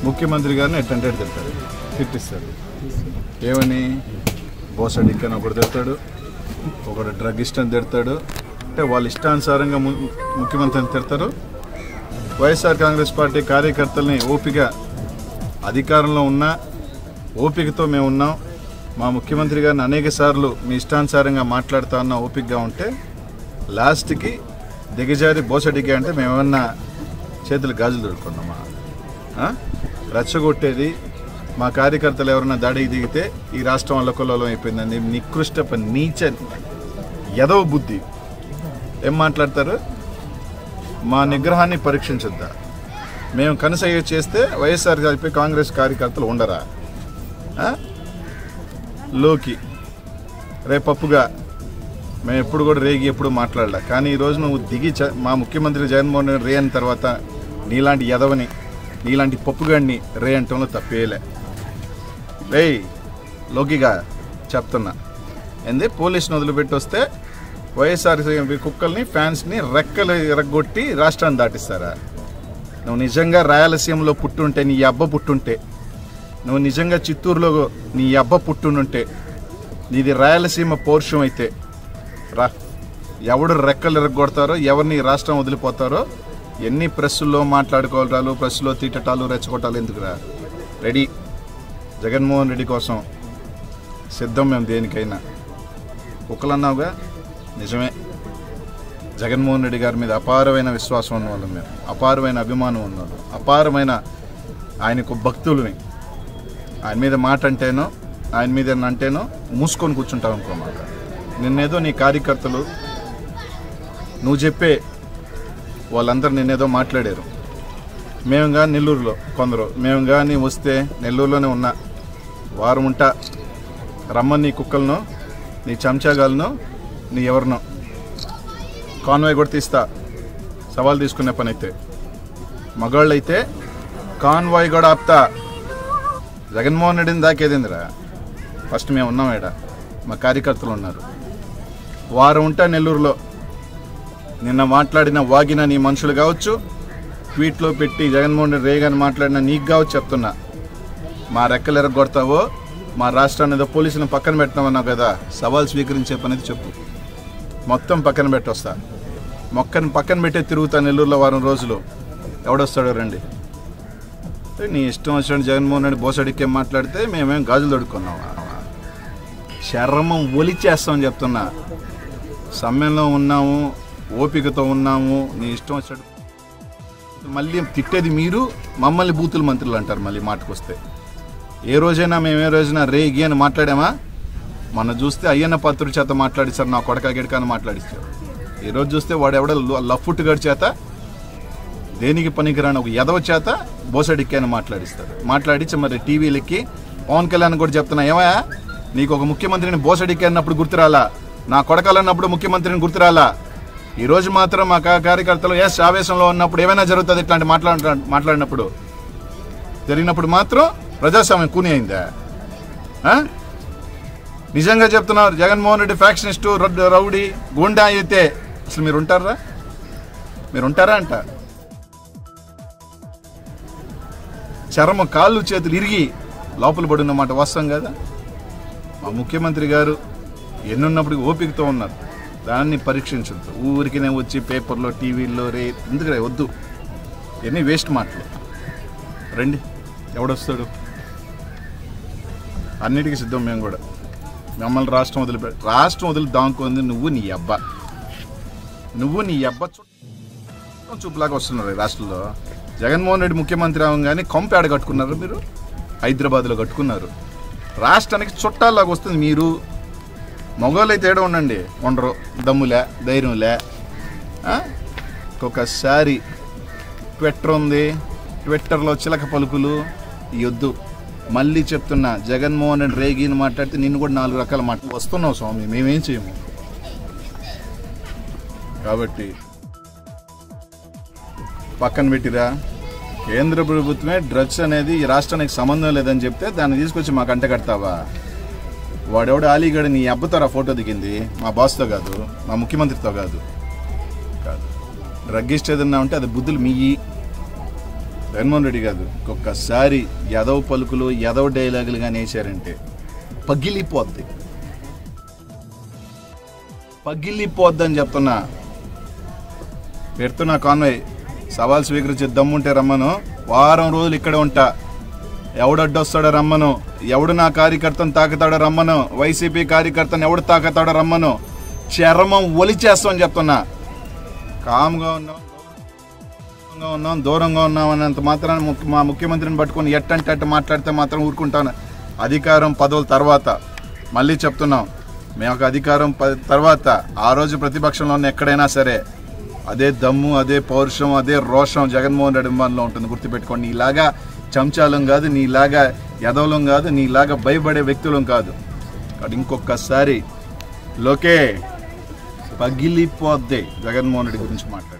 ముఖ్యమంత్రి గారిని ఎట్టంటే అటు తిడతారు తిట్టిస్తారు ఏమని బోసడిక్ అని ఒకడు తిడతాడు ఒకడు డ్రగ్ ఇష్టం తిడతాడు అంటే వాళ్ళ ఇష్టానుసారంగా ము- ముఖ్యమంత్రిని తిడతారు వైఎస్ఆర్ కాంగ్రెస్ పార్టీ కార్యకర్తల్ని ఓపిక అధికారంలో ఉన్న ఓపికతో మేము ఉన్నాం మా ముఖ్యమంత్రి గారిని అనేక సార్లు మీ ఇష్టానుసారంగా మాట్లాడుతా ఉన్న ఓపికగా ఉంటే లాస్ట్కి దిగజారి బోసడిగా అంటే మేమేమన్నా చేతులు గాజులు దొడుకున్నామా ఆ? రెచ్చగొట్టేది మా కార్యకర్తలు ఎవరైనా దాడికి దిగితే ఈ రాష్ట్రం అల్లకొల్లోలం అయిపోయిందండి నికృష్ట ప- నీచ యదవ బుద్ధి ఏం మాట్లాడతారు మా నిగ్రహాన్ని పరీక్షించొద్దా మేము కనసయ్య చేస్తే వైఎస్ఆర్ కలిపి కాంగ్రెస్ కార్యకర్తలు ఉండరా ఆ? లోకి రేపప్పుగా మేము ఎప్పుడు కూడా రేగి ఎప్పుడు మాట్లాడలే కానీ ఈరోజు నువ్వు దిగి చ- మా ముఖ్యమంత్రి జగన్మోహన్ రెడ్డి రే అయిన తర్వాత నీలాంటి యదవని నీలాంటి పప్పుగాడిని రే అంటంలో తప్పేయలే రేయ్ లోకిగా చెప్తున్నా ఏంది పోలీసుని వదిలిపెట్టి వస్తే వైఎస్ఆర్ కుక్కల్ని ఫ్యాన్స్ని రెక్కలు ఎరగొట్టి రాష్ట్రాన్ని దాటిస్తారా నువ్వు నిజంగా రాయలసీమలో పుట్టుంటే నీ అబ్బ పుట్టుంటే నువ్వు నిజంగా చిత్తూరులో నీ అబ్బ పుట్టుండుంటే నీది రాయలసీమ పౌరుషం అయితే రా ఎవడు రెక్కలు ఎరగొడతారో ఎవరిని ఈ రాష్ట్రం వదిలిపోతారో ఎన్ని ప్రెస్సుల్లో మాట్లాడుకోవటాలు ప్రెస్సులో తిట్టటాలు రెచ్చగొట్టాలు ఎందుకురా రెడీ జగన్మోహన్ రెడ్డి కోసం సిద్ధం మేము దేనికైనా కుక్కలన్నావుగా నిజమే జగన్మోహన్ రెడ్డి గారి మీద అపారమైన విశ్వాసం ఉన్న వాళ్ళం మేము అపారమైన అభిమానం ఉన్నవాళ్ళు అపారమైన ఆయనకు భక్తులని ఆయన మీద మాట అంటేనో ఆయన మీద ఏమన్నా అంటేనో మూసుకొని కూర్చుంటాం అనుకోమాట నిన్నేదో నీ కార్యకర్తలు నువ్వు చెప్పే వాళ్ళందరూ నిన్నేదో మాట్లాడారు మేము కానీ నెల్లూరులో కొందరు మేము కానీ వస్తే నెల్లూరులోనే ఉన్నా వారం ఉంటా రమ్మని నీ కుక్కలను నీ చెంచాగాలను నీ ఎవరినో కాన్వాయ్ కూడా తీస్తా సవాల్ తీసుకునే పని అయితే మగాళ్ళు అయితే కాన్వాయ్ కూడా ఆపుతా జగన్మోహన్ రెడ్డిని దాకేదేందిరా ఫస్ట్ మేము ఉన్నాం ఈడ మా కార్యకర్తలు ఉన్నారు వారం ఉంటా నెల్లూరులో నిన్న మాట్లాడిన వాగిన నీ మనుషులు కావచ్చు ట్వీట్లో పెట్టి జగన్మోహన్ రెడ్డి రేగాని మాట్లాడిన నీకు కావచ్చు చెప్తున్నా మా రెక్కలు ఎరగొడతావో మా రాష్ట్రాన్ని ఏదో పోలీసులను పక్కన పెట్టినామన్నావు కదా సవాల్ స్వీకరించే పనిది చెప్పు మొత్తం పక్కన పెట్టొస్తా మొక్కని పక్కన పెట్టే తిరుగుతా నెల్లూరులో వారం రోజులు ఎవడొస్తాడో రండి అంటే నీ ఇష్టం వచ్చినట్టు జగన్మోహన్ రెడ్డి బోసడికి ఏం మాట్లాడితే మేమేం గాజులు తొడుక్కున్నావా చర్మం ఒలిచేస్తామని చెప్తున్నా సమ్మెలో ఉన్నాము ఓపికతో ఉన్నాము నీ ఇష్టం వచ్చినట్టు మళ్ళీ తిట్టేది మీరు మమ్మల్ని బూతుల మంత్రులు అంటారు మళ్ళీ మాటకొస్తే ఏ రోజైనా మేము ఏ రోజైనా రే గి అని మాట్లాడామా మొన్న చూస్తే అయ్యన్న పత్రుడి చేత మాట్లాడిస్తారు నా కొడక గిడక అని మాట్లాడిస్తారు ఈరోజు చూస్తే వాడు ఎవడ లఫ్ఫుట్ గడి చేత దేనికి పనికిరాని ఒక ఎదవ చేత బోసడిక్కి అని మాట్లాడిస్తారు మాట్లాడించి మరి టీవీలకి పవన్ కళ్యాణ్ కూడా చెప్తున్నా ఏమయ్యా నీకు ఒక ముఖ్యమంత్రిని బోసడిక్కి అన్నప్పుడు గుర్తురాలా నా కొడకలన్నప్పుడు ముఖ్యమంత్రిని గుర్తురాలా ఈ రోజు మాత్రం మా కా- కార్యకర్తలు ఎస్ ఆవేశంలో ఉన్నప్పుడు ఏమైనా జరుగుతుంది ఇట్లాంటి మాట్లాడ మాట్లాడినప్పుడు జరిగినప్పుడు మాత్రం ప్రజాస్వామ్యం కూని అయిందా ఆ? నిజంగా చెప్తున్నారు జగన్మోహన్ రెడ్డి ఫ్యాక్షనిస్టు రౌ- రౌడీ గుండా అయితే అసలు మీరు ఉంటారా మీరు ఉంటారా అంట చర్మ కాళ్ళు చేతులు ఇరిగి లోపల పడిన మాట వాస్తవం కదా మా ముఖ్యమంత్రి గారు ఎన్నున్నప్పుడు ఓపికతో ఉన్నారు దాన్ని పరీక్షించొద్దు ఊరికినే వచ్చి పేపర్లో టీవీల్లో రే ఎందుకు వద్దు ఎన్ని వేస్ట్ మాటలు రండి ఎవడొస్తాడు అన్నిటికీ సిద్ధం మేము కూడా మమ్మల్ని రాష్ట్రం వదిలిపె రాష్ట్రం వదిలి దాంకుంది నువ్వు నీ అబ్బ నువ్వు నీ అబ్బ చుట్టం చూపులాగా వస్తున్నారు ఈ రాష్ట్రంలో జగన్మోహన్ రెడ్డి ముఖ్యమంత్రి అవగానే కొంపేడ కట్టుకున్నారు మీరు హైదరాబాద్లో కట్టుకున్నారు రాష్ట్రానికి చుట్టాల్లాగా వస్తుంది మీరు మగవాళ్ళు అయితే ఏడో ఉండండి ఉండరు దమ్ములే ధైర్యంలే ఆ? ఒకసారి ట్విట్టర్ ఉంది ట్విట్టర్లో చిలక పలుకులు ఈ వద్దు మళ్ళీ చెప్తున్నా జగన్మోహన్ రెడ్డి రేగిని మాట్లాడితే నిన్ను కూడా నాలుగు రకాల మాట వస్తున్నావు స్వామి మేమేం చేయము కాబట్టి పక్కన పెట్టిరా కేంద్ర ప్రభుత్వమే డ్రగ్స్ అనేది ఈ రాష్ట్రానికి సంబంధం లేదని చెప్తే దాన్ని తీసుకొచ్చి మాకు అంట కడతావా వాడెవడు అలీగఢ్ నీ అబ్బతో ఆ ఫోటో దిగింది మా బాస్తో కాదు మా ముఖ్యమంత్రితో కాదు కాదు డ్రగ్గిస్ట్ ఏదన్నా ఉంటే అది బుద్ధులు మీయి జగన్మోహన్ రెడ్డి కాదు ఒక్కసారి యదవ పలుకులు యదవ డైలాగులు కానీ వేసారంటే పగిలిపోద్ది పగిలిపోద్ది అని చెప్తున్నా పెడుతున్నా కాన్వయ్ సవాల్ స్వీకరించే దమ్ముంటే రమ్మను వారం రోజులు ఇక్కడే ఉంటా ఎవడడ్డొస్తాడో రమ్మను ఎవడు నా కార్యకర్తను తాకుతాడో రమ్మను వైసీపీ కార్యకర్తను ఎవడు తాకుతాడో రమ్మను చర్మం ఒలిచేస్తామని చెప్తున్నా కామ్గా ఉన్నాం దూరంగా ఉన్నాం దూరంగా ఉన్నాం అన్నంత మాత్రాన ముఖ్య- మా ముఖ్యమంత్రిని పట్టుకొని ఎట్టంటే అట్ట మాట్లాడితే మాత్రం ఊరుకుంటాను అధికారం పదవుల తర్వాత మళ్ళీ చెప్తున్నాం మేము ఒక అధికారం ప- తర్వాత ఆ రోజు ప్రతిపక్షంలో ఉన్న ఎక్కడైనా సరే అదే దమ్ము అదే పౌరుషం అదే రోషం జగన్మోహన్ రెడ్డి మనలో ఉంటుంది గుర్తుపెట్టుకోండి నీలాగా చెంచాలం కాదు నీలాగా ఎదవలం కాదు నీలాగా భయపడే వ్యక్తులం కాదు కాబట్టి ఇంకొకసారి లోకే పగిలిపోద్ది జగన్మోహన్ రెడ్డి గురించి మాట్లాడారు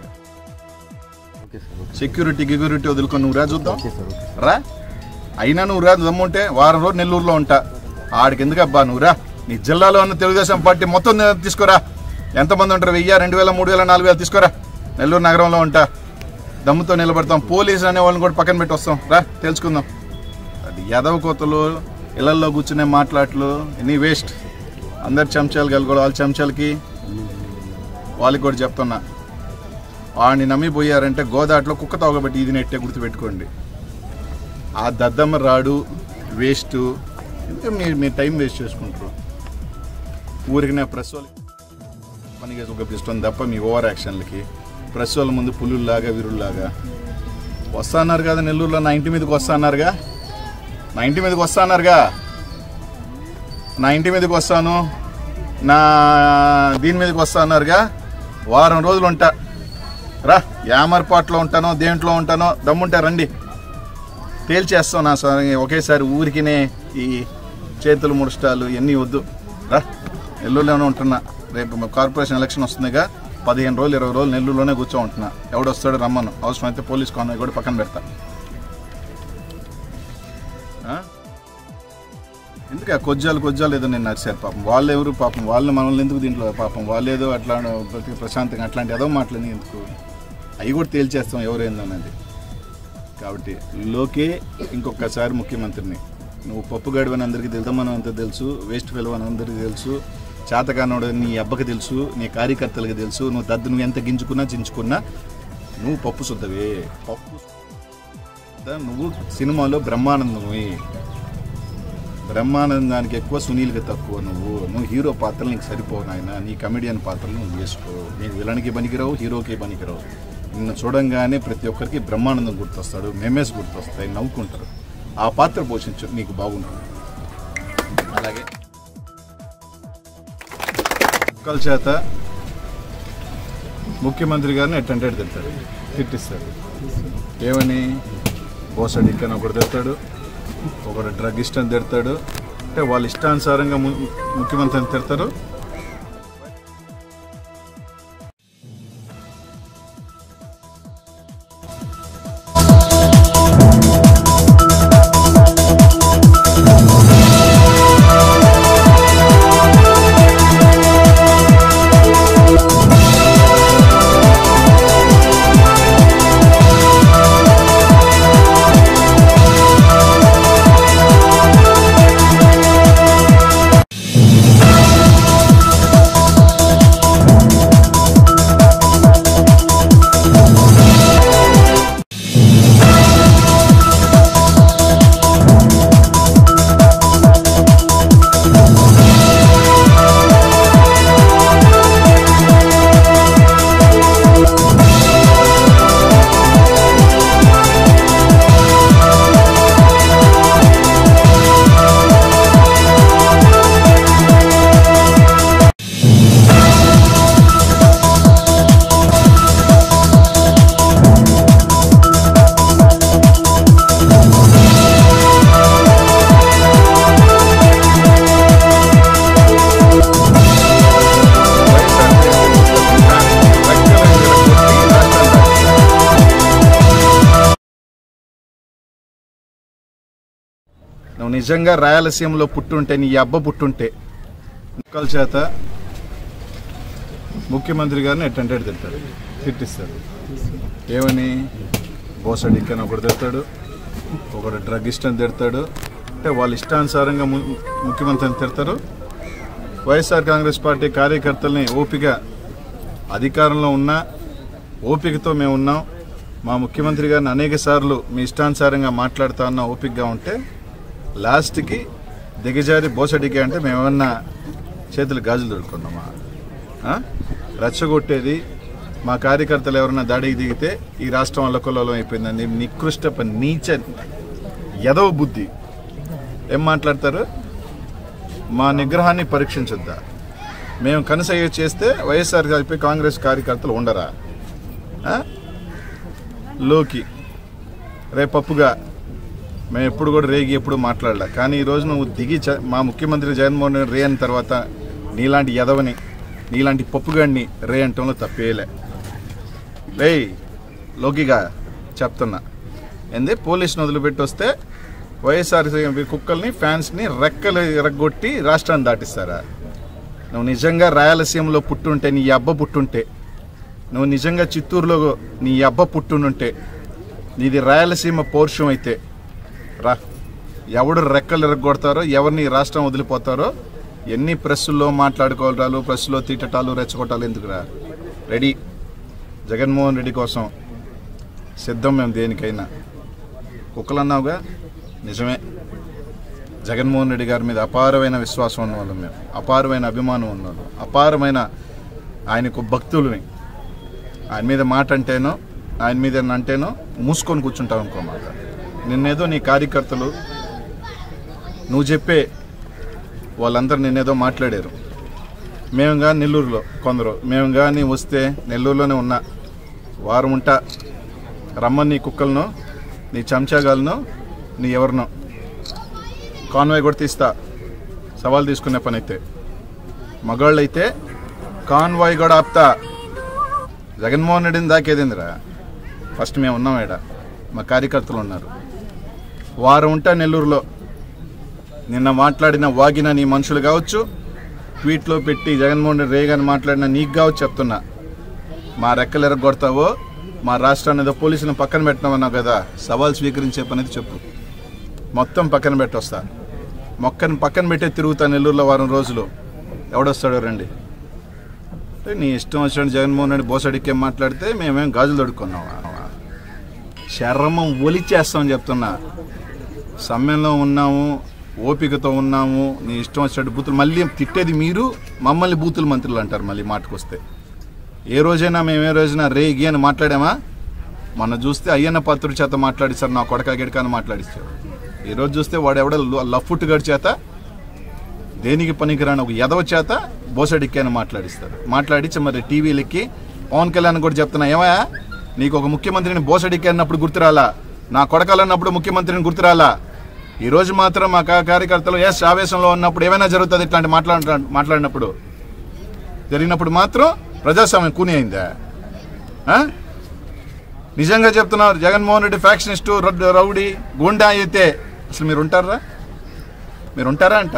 ఓకే సార్ ఓకే సెక్యూరిటీ గిగ్యూరిటీ వదులుకొని నువ్వు రా చూద్దాం ఓకే సార్ ఓకే రా అయినా నువ్వు రా దమ్ముంటే వారం రోజు నెల్లూరులో ఉంటా ఆడికి ఎందుకు అబ్బా నువ్వు రా నీ జిల్లాలో ఉన్న తెలుగుదేశం పార్టీ మొత్తం తీసుకురా ఎంతమంది ఉంటారు వెయ్యి రెండు వేల మూడు వేల నాలుగు వేల తీసుకురా నెల్లూరు నగరంలో ఉంటా దమ్ముతో నిలబడతాం పోలీసు అనే వాళ్ళని కూడా పక్కన పెట్టి వస్తాం రా తెలుసుకుందాం అది యాదవ కోతలు ఇళ్లలో కూర్చునే మాట్లాట్లు ఎన్ని వేస్ట్ అందరు చెంచాలు కలుగుడు వాళ్ళ చెంచాలకి వాళ్ళకి కూడా చెప్తున్నా వాడిని నమ్మిపోయారంటే గోదాట్లో కుక్క తోగబెట్టి ఇది నెట్టే గుర్తుపెట్టుకోండి ఆ దద్దమ్మ రాడు వేస్ట్ ఎందుకు మీరు మీ టైం వేస్ట్ చేసుకుంటారు ఊరికి నా ప్రెస్ వాళ్ళకి పనిగా చూపిస్తుంది తప్ప మీ ఓవర్ యాక్షన్లకి ప్రెస్ వాళ్ళ ముందు పులుల్లాగా విరుల్లాగా వస్తా అన్నారు కదా నెల్లూరులో నా ఇంటి మీదకి వస్తా అన్నారుగా నా ఇంటి మీదకి వస్తా అన్నారుగా నా ఇంటి మీదకి వస్తాను నా దీని మీదకి వస్తా అన్నారుగా వారం రోజులు ఉంటా రా యామర్పాట్లో ఉంటానో దేంట్లో ఉంటానో దమ్ముంటే రండి తేల్చేస్తాం నా సార్ ఒకేసారి ఊరికినే ఈ చేతులు ముడుస్తాలు ఇవన్నీ వద్దు రా నెల్లూరులోనే ఉంటున్నా రేపు కార్పొరేషన్ ఎలక్షన్ వస్తుందిగా పదిహేను రోజులు ఇరవై రోజులు నెల్లూరులోనే కూర్చో ఉంటున్నా ఎవడొస్తాడో రమ్మను అవసరమైతే పోలీస్ కాన్వాయ్ కూడా పక్కన పెడతా ఆ? ఎందుకు ఆ కొజ్జాలు కొజ్జాలు ఏదో నేను నడిచారు పాపం వాళ్ళు ఎవరు పాపం వాళ్ళు మనల్ని ఎందుకు దీంట్లో పాపం వాళ్ళు ఏదో అట్లా ప్రతి ప్రశాంతంగా అట్లాంటి ఏదో మాటలని ఎందుకు అవి కూడా తేల్చేస్తాం ఎవరైందో అనేది కాబట్టి లోకే ఇంకొకసారి ముఖ్యమంత్రిని నువ్వు పప్పు గడివని అందరికీ తెలుదామని అంత తెలుసు వేస్ట్ ఫెలో అని అందరికీ తెలుసు చేతకానోడు నీ అబ్బకి తెలుసు నీ కార్యకర్తలకు తెలుసు నువ్వు దద్దు నువ్వు ఎంత గింజుకున్నా చించుకున్నా నువ్వు పప్పు శుద్ధవే పప్పు శుద్ధ నువ్వు సినిమాలో బ్రహ్మానందమే బ్రహ్మానందానికి ఎక్కువ సునీల్కి తక్కువ నువ్వు నువ్వు హీరో పాత్రలు నీకు సరిపోవు నాయన నీ కమెడియన్ పాత్రలు నువ్వు వేసుకో నీకు విలన్కి పనికిరావు హీరోకి పనికిరావు నిన్ను చూడంగానే ప్రతి ఒక్కరికి బ్రహ్మానందం గుర్తొస్తాడు మెమెస్ గుర్తొస్తాయి నవ్వుకుంటారు ఆ పాత్ర పోషించు నీకు బాగుంటుంది అలాగే ఒక్కల చేత ముఖ్యమంత్రి గారిని ఎట్టంటే తింటారు తిట్టిస్తారు ఏమని బోసడి ఇక్కడ ఒకడు తిడతాడు ఒకడు డ్రగ్ ఇష్టం తిడతాడు అంటే వాళ్ళ ఇష్టానుసారంగా ము- ముఖ్యమంత్రిని తిడతారు నువ్వు నిజంగా రాయలసీమలో పుట్టుంటే నీ అబ్బ పుట్టుంటే ఒక్కల చేత ముఖ్యమంత్రి గారిని ఎట్టంటే తింటారు తిట్టిస్తారు ఏమని బోసడిక్ అని ఒకడు తిడతాడు ఒకడు డ్రగ్గిస్ట్ అని తిడతాడు అంటే వాళ్ళ ఇష్టానుసారంగా ము- ముఖ్యమంత్రిని తిడతారు వైఎస్ఆర్ కాంగ్రెస్ పార్టీ కార్యకర్తల్ని ఓపిక అధికారంలో ఉన్నా ఓపికతో మేము ఉన్నాం మా ముఖ్యమంత్రి గారిని అనేక సార్లు మీ ఇష్టానుసారంగా మాట్లాడుతా ఉన్న ఓపికగా ఉంటే లాస్ట్కి దిగజారి బోసడికి అంటే మేమేమన్నా చేతులు గాజులు దొరుకున్నామా ఆ? రెచ్చగొట్టేది మా కార్యకర్తలు ఎవరైనా దాడికి దిగితే ఈ రాష్ట్రం అల్లకొల్లోలం అయిపోయిందండి నికృష్ట పని, నీచ యదవ బుద్ధి ఏం మాట్లాడతారు మా నిగ్రహాన్ని పరీక్షించొద్దా మేము కనసయ్య చేస్తే వైఎస్ఆర్ కలిపి కాంగ్రెస్ కార్యకర్తలు ఉండరా ఆ? లోకి రేపప్పుగా మేము ఎప్పుడు కూడా రేగి ఎప్పుడు మాట్లాడలే కానీ ఈ రోజు నువ్వు దిగి చ- మా ముఖ్యమంత్రి జగన్మోహన్ రెడ్డి రే అయిన తర్వాత నీలాంటి యదవని నీలాంటి పప్పుగాడిని రే అంటంలో తప్పేయలే రేయ్ లోకిగా చెప్తున్నా ఏంది పోలీసును వదిలిపెట్టి వస్తే వైఎస్ఆర్ కుక్కల్ని ఫ్యాన్స్ని రెక్కలు ఎరగొట్టి రాష్ట్రాన్ని దాటిస్తారా నువ్వు నిజంగా రాయలసీమలో పుట్టుంటే నీ అబ్బ పుట్టుంటే నువ్వు నిజంగా చిత్తూరులో నీ అబ్బ పుట్టుండుంటే నీది రాయలసీమ పౌరుషం అయితే రా ఎవడు రెక్కలు ఎరగొడతారో ఎవరిని ఈ రాష్ట్రం వదిలిపోతారో ఎన్ని ప్రెస్సుల్లో మాట్లాడుకోవటాలు ప్రెస్సులో తీటటాలు రెచ్చగొట్టాలు ఎందుకురా రెడీ జగన్మోహన్ రెడ్డి కోసం సిద్ధం మేము దేనికైనా కుక్కలు అన్నావుగా నిజమే జగన్మోహన్ రెడ్డి గారి మీద అపారమైన విశ్వాసం ఉన్న వాళ్ళం మేము అపారమైన అభిమానం ఉన్నవాళ్ళం అపారమైన ఆయనకు భక్తులని ఆయన మీద మాట అంటేనో ఆయన మీద ఏమన్నా అంటేనో మూసుకొని కూర్చుంటాం ఇంకో మాట నిన్నేదో నీ కార్యకర్తలు నువ్వు చెప్పే వాళ్ళందరూ నిన్నేదో మాట్లాడారు మేము కానీ నెల్లూరులో కొందరు మేము కానీ వస్తే నెల్లూరులోనే ఉన్నా వారం ఉంటా రమ్మని నీ కుక్కలను నీ చెంచాగాలను నీ ఎవరినో కాన్వాయ్ కూడా తీస్తా సవాల్ తీసుకునే పని అయితే మగాళ్ళు అయితే కాన్వాయ్ కూడా ఆపుతా జగన్మోహన్ రెడ్డిని దాకేదిందిరా ఫస్ట్ మేము ఉన్నాం ఈడ మా కార్యకర్తలు ఉన్నారు వారం ఉంటా నెల్లూరులో నిన్న మాట్లాడిన వాగిన నీ మనుషులు కావచ్చు ట్వీట్లో పెట్టి జగన్మోహన్ రెడ్డి రేగాని మాట్లాడిన నీకు కావచ్చు చెప్తున్నా మా రెక్కలు ఎరగొడతావో మా రాష్ట్రాన్ని ఏదో పోలీసులను పక్కన పెట్టినామన్నావు కదా సవాల్ స్వీకరించే పని అయితే చెప్పు మొత్తం పక్కన పెట్టొస్తా మొక్కని పక్కన పెట్టే తిరుగుతా నెల్లూరులో వారం రోజులు ఎవడొస్తాడో రండి అంటే నీ ఇష్టం వచ్చినట్టు జగన్మోహన్ రెడ్డి బోసడిక్కే మాట్లాడితే మేమేం గాజులు తొడుక్కున్నావా చర్మం ఒలిచేస్తామని చెప్తున్నా సమ్మెలో ఉన్నాము ఓపికతో ఉన్నాము నీ ఇష్టం వచ్చినట్టు బూతులు మళ్ళీ తిట్టేది మీరు మమ్మల్ని బూతులు మంత్రులు అంటారు మళ్ళీ మాటకొస్తే ఏ రోజైనా మేము ఏ రోజైనా రే గి అని మాట్లాడామా మొన్న చూస్తే అయ్యన్న పాత్రుడి చేత మాట్లాడిస్తారు నా కొడక గిడక అని మాట్లాడిస్తారు ఈ రోజు చూస్తే వాడు ఎవడ లఫ్ఫుట్ గడి చేత దేనికి పనికిరాని ఒక ఎదవ చేత బోసడిక్కి అని మాట్లాడిస్తారు మాట్లాడించి మరి టీవీలకి పవన్ కళ్యాణ్ కూడా చెప్తున్నా ఏమయ్యా నీకు ఒక ముఖ్యమంత్రిని బోసడిక్కి అన్నప్పుడు గుర్తురాలా నా కొడకలన్నప్పుడు ముఖ్యమంత్రిని గుర్తురాలా ఈ రోజు మాత్రం మా కా- కార్యకర్తలు ఎస్ ఆవేశంలో ఉన్నప్పుడు ఏమైనా జరుగుతుంది ఇట్లాంటి మాట్లాడ మాట్లాడినప్పుడు జరిగినప్పుడు మాత్రం ప్రజాస్వామ్యం కూని అయిందా ఆ? నిజంగా చెప్తున్నారు జగన్మోహన్ రెడ్డి ఫ్యాక్షనిస్ట్ రౌడీ గుండా అయితే అసలు మీరు ఉంటారా మీరు ఉంటారా అంట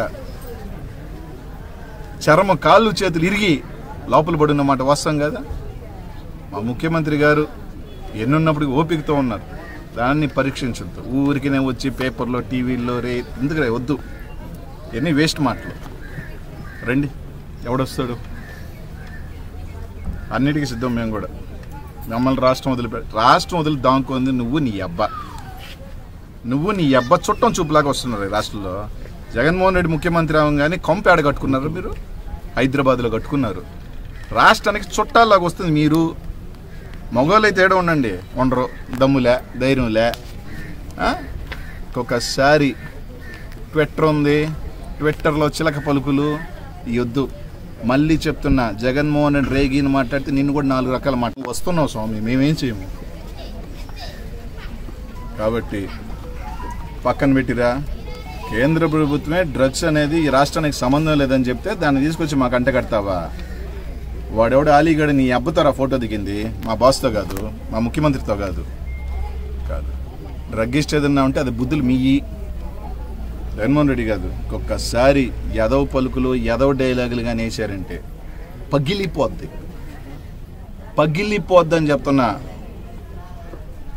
చర్మ కాళ్ళు చేతులు ఇరిగి లోపల పడిన మాట వాస్తవం కదా మా ముఖ్యమంత్రి గారు ఎన్నున్నప్పుడు ఓపికతో ఉన్నారు దాన్ని పరీక్షించొద్దు ఊరికినే వచ్చి పేపర్లో టీవీల్లో రే ఎందుకురే వద్దు ఎన్ని వేస్ట్ మాటలు రండి ఎవడొస్తాడు అన్నిటికీ సిద్ధం మేము కూడా మమ్మల్ని రాష్ట్రం వదిలిపె రాష్ట్రం వదిలి దాముకుంది నువ్వు నీ అబ్బ నువ్వు నీ అబ్బ చుట్టం చూపులాగా వస్తున్నారు ఈ రాష్ట్రంలో జగన్మోహన్ రెడ్డి ముఖ్యమంత్రి అవగానే కొంపేడ కట్టుకున్నారు మీరు హైదరాబాద్లో కట్టుకున్నారు రాష్ట్రానికి చుట్టాల్లాగా వస్తుంది మీరు మగవాళ్ళు అయితే ఏడో ఉండండి ఉండరు దమ్ములే ధైర్యంలే ఆ? ఒక్కొక్కసారి ట్విట్టర్ ఉంది ట్విట్టర్లో చిలక పలుకులు ఈ వద్దు మళ్ళీ చెప్తున్నా జగన్మోహన్ రెడ్డి రేగిని మాట్లాడితే నిన్ను కూడా నాలుగు రకాల మాట వస్తున్నావు స్వామి మేమేం చేయము కాబట్టి పక్కన పెట్టిరా కేంద్ర ప్రభుత్వమే డ్రగ్స్ అనేది ఈ రాష్ట్రానికి సంబంధం లేదని చెప్తే దాన్ని తీసుకొచ్చి మాకు అంట కడతావా వాడెవడు అలీగఢ్ నీ అబ్బతో ఆ ఫోటో దిగింది మా బాస్తో కాదు మా ముఖ్యమంత్రితో కాదు కాదు డ్రగ్గిస్ట్ ఏదన్నా ఉంటే అది బుద్ధులు మీయి జగన్మోహన్ రెడ్డి కాదు ఒక్కొక్కసారి యదవ పలుకులు యదవ డైలాగులు కానీ వేసారంటే పగిలిపోద్ది పగిలిపోద్ది అని చెప్తున్నా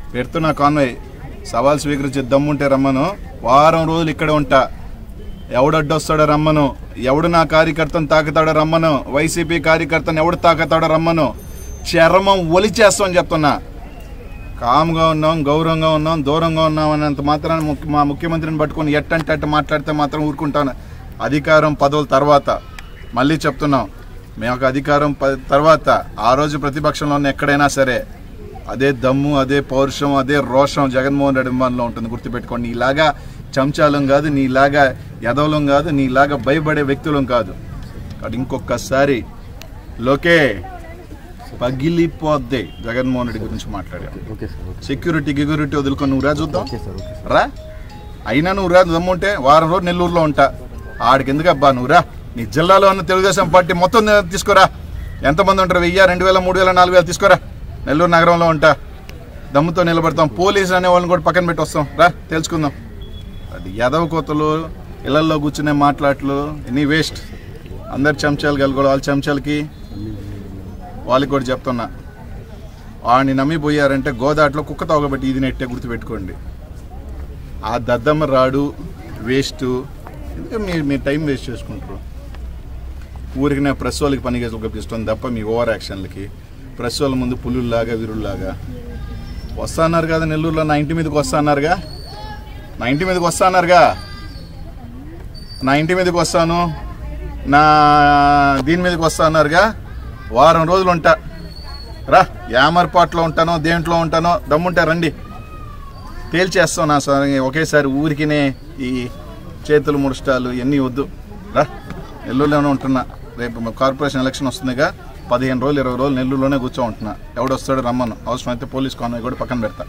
పెడుతున్నా కాన్వాయ్ సవాల్ స్వీకరించే దమ్ముంటే రమ్మను వారం రోజులు ఇక్కడే ఉంటా ఎవడడ్డొస్తాడో రమ్మను ఎవడు నా కార్యకర్తను తాకుతాడో రమ్మను వైసీపీ కార్యకర్తను ఎవడు తాకుతాడో రమ్మను చర్మం ఒలిచేస్తామని చెప్తున్నా కామ్గా ఉన్నాం గౌరవంగా ఉన్నాం దూరంగా ఉన్నాం అన్నంత మాత్రాన ముఖ్య- మా ముఖ్యమంత్రిని పట్టుకొని ఎట్టంటే అట్ట మాట్లాడితే మాత్రం ఊరుకుంటాను అధికారం పదవుల తర్వాత మళ్ళీ చెప్తున్నాం మేము అధికారం ప- తర్వాత ఆ రోజు ప్రతిపక్షంలో ఉన్న ఎక్కడైనా సరే అదే దమ్ము అదే పౌరుషం అదే రోషం జగన్మోహన్ రెడ్డి మనలో ఉంటుంది గుర్తుపెట్టుకోండి నీలాగా చెంచాలం కాదు నీలాగా ఎదవలం కాదు నీలాగా భయపడే వ్యక్తులం కాదు కాబట్టి ఇంకొకసారి లోకే పగిలిపోద్ది జగన్మోహన్ రెడ్డి గురించి మాట్లాడాం ఓకే సార్ ఓకే సెక్యూరిటీ గిగ్యూరిటీ వదులుకొని నువ్వు రా చూద్దాం ఓకే సార్ ఓకే సార్ రా అయినా నువ్వు రా దమ్ముంటే వారం రోజు నెల్లూరులో ఉంటా ఆడికి ఎందుకు అబ్బా నువ్వు రా నీ జిల్లాలో ఉన్న తెలుగుదేశం పార్టీ మొత్తం తీసుకురా ఎంతమంది ఉంటారు వెయ్యి రెండు వేల మూడు వేల నాలుగు వేల తీసుకురా నెల్లూరు నగరంలో ఉంటా దమ్ముతో నిలబడతాం పోలీసులు అనే వాళ్ళని కూడా పక్కన పెట్టి వస్తాం రా తెలుసుకుందాం అది యాదవ కోతలు ఇళ్లలో కూర్చునే మాట్లాట్లు ఎనీ వేస్ట్ అందరు చెంచాలు కలుగుకోవాలి వాళ్ళ చెంచాలకి వాళ్ళకి కూడా చెప్తున్నా వాడిని నమ్మిపోయారంటే గోదాట్లో కుక్క తోగబెట్టి ఇది నెట్టే గుర్తుపెట్టుకోండి ఆ దద్దమ్మ రాడు వేస్ట్ ఎందుకంటే మీరు మీ టైం వేస్ట్ చేసుకుంటారు ఊరికి నా ప్రెస్ వాళ్ళకి పని ఇష్టం తప్ప మీ ఓవర్ యాక్షన్లకి ప్రెస్ వాళ్ళ ముందు పులుల్లాగా విరుల్లాగా వస్తా అన్నారు కదా నెల్లూరులో నా ఇంటి మీదకి వస్తా అన్నారుగా నా ఇంటి మీదకి వస్తా అన్నారుగా నా ఇంటి మీదకి వస్తాను నా దీని మీదకి వస్తా అన్నారుగా వారం రోజులు ఉంటా రా యామర్పాట్లో ఉంటానో దేంట్లో ఉంటానో దమ్ముంటే రండి తేల్చేస్తాం నా సార్ ఒకేసారి ఊరికినే ఈ చేతులు ముడుష్టాలు ఇవన్నీ వద్దు రా నెల్లూరులోనే ఉంటున్నా రేపు కార్పొరేషన్ ఎలక్షన్ వస్తుందిగా పదిహేను రోజులు ఇరవై రోజులు నెల్లూరులోనే కూర్చో ఉంటున్నా ఎవడొస్తాడో రమ్మను అవసరమైతే పోలీస్ కాన్వాయ్ కూడా పక్కన పెడతా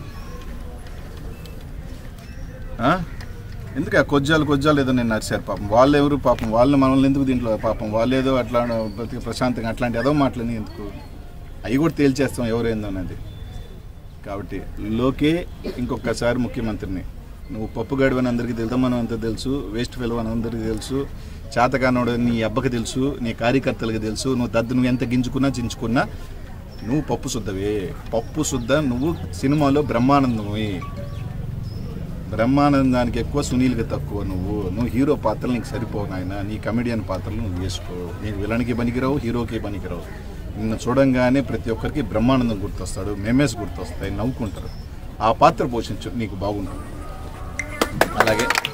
ఆ? ఎందుకు ఆ కొజ్జాలు కొజ్జాలు ఏదో నేను నడిచారు పాపం వాళ్ళు ఎవరు పాపం వాళ్ళు మనల్ని ఎందుకు దీంట్లో పాపం వాళ్ళు ఏదో అట్లా బతికి ప్రశాంతంగా అట్లాంటి ఏదో మాటలని ఎందుకు అవి కూడా తేల్చేస్తాం ఎవరైందో అనేది కాబట్టి లోకే ఇంకొకసారి ముఖ్యమంత్రిని నువ్వు పప్పు గడువని అందరికీ తెలుదామని అంత తెలుసు వేస్ట్ ఫెలో అని అందరికీ తెలుసు చేతకానోడు నీ అబ్బకి తెలుసు నీ కార్యకర్తలకు తెలుసు నువ్వు దద్దు నువ్వు ఎంత గింజుకున్నా చించుకున్నా నువ్వు పప్పు శుద్ధవే పప్పు శుద్ధ నువ్వు సినిమాలో బ్రహ్మానందమే బ్రహ్మానందానికి ఎక్కువ సునీల్కి తక్కువ నువ్వు నువ్వు హీరో పాత్రలు నీకు సరిపోవు నాయన నీ కమెడియన్ పాత్రలు నువ్వు వేసుకో నీకు విలన్కి పనికిరావు హీరోకి పనికిరావు నిన్ను చూడంగానే ప్రతి ఒక్కరికి బ్రహ్మానందం గుర్తొస్తాడు మెమేస్ గుర్తొస్తాయి నవ్వుకుంటారు ఆ పాత్ర పోషించు నీకు బాగుంటుంది అలాగే